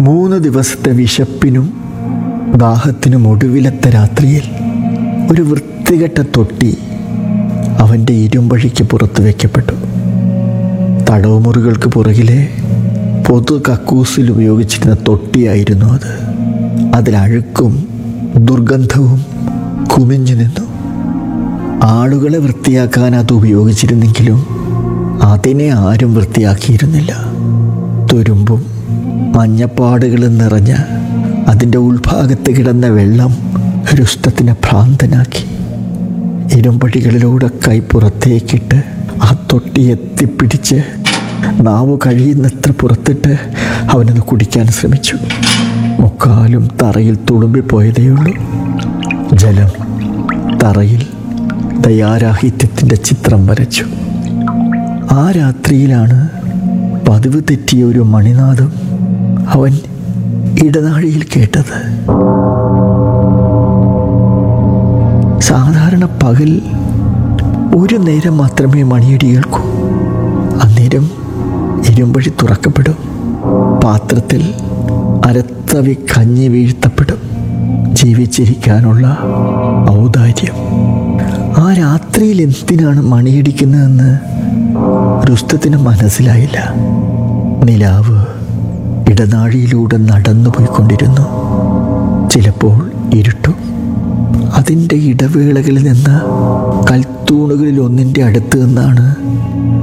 മൂന്ന് ദിവസത്തെ വിശപ്പിനും ദാഹത്തിനും ഒടുവിലത്തെ രാത്രിയിൽ ഒരു വൃത്തികെട്ട തൊട്ടി അവൻ്റെ ഇരുമ്പഴിക്ക് പുറത്ത് വയ്ക്കപ്പെട്ടു തടവുമുറികൾക്ക് പുറകിലെ പൊതു കക്കൂസിൽ ഉപയോഗിച്ചിരുന്ന തൊട്ടിയായിരുന്നു അത് അതിലഴുക്കും ദുർഗന്ധവും കുമിഞ്ഞു നിന്നു ആളുകളെ വൃത്തിയാക്കാൻ അത് ഉപയോഗിച്ചിരുന്നെങ്കിലും അതിനെ ആരും വൃത്തിയാക്കിയിരുന്നില്ല തുരുമ്പും മഞ്ഞപ്പാടുകളും നിറഞ്ഞ അതിൻ്റെ ഉൾഭാഗത്ത് കിടന്ന വെള്ളം രുഷ്ടത്തിനെ ഭ്രാന്തനാക്കി ഇരുമ്പടികളിലൂടെ കൈ പുറത്തേക്കിട്ട് ആ തൊട്ടി എത്തിപ്പിടിച്ച് നാവ് കഴിയുന്നത്ര പുറത്തിട്ട് അവനത് കുടിക്കാൻ ശ്രമിച്ചു മുക്കാലും തറയിൽ തുളുമ്പിപ്പോയതേയുള്ളൂ ജലം തറയിൽ ദയാരാഹിത്യത്തിൻ്റെ ചിത്രം വരച്ചു ആ രാത്രിയിലാണ് പതിവ് തെറ്റിയ ഒരു മണിനാദം അവൻ ഇടനാഴിയിൽ കേട്ടത് സാധാരണ പകൽ ഒരു നേരം മാത്രമേ മണിയടി കേൾക്കൂ അന്നേരം ഇരുമ്പഴി തുറക്കപ്പെടും പാത്രത്തിൽ അരത്തവി കഞ്ഞി വീഴ്ത്തപ്പെടും ജീവിച്ചിരിക്കാനുള്ള ഔദാര്യം ആ രാത്രിയിൽ എന്തിനാണ് മണിയടിക്കുന്നതെന്ന് രുസ്തത്തിന് മനസ്സിലായില്ല നിലാവ് ഇടനാഴിയിലൂടെ നടന്നു പോയിക്കൊണ്ടിരുന്നു ചിലപ്പോൾ ഇരുട്ടും അതിൻ്റെ ഇടവേളകളിൽ നിന്ന് കൽത്തൂണുകളിൽ ഒന്നിൻ്റെ അടുത്ത് നിന്നാണ്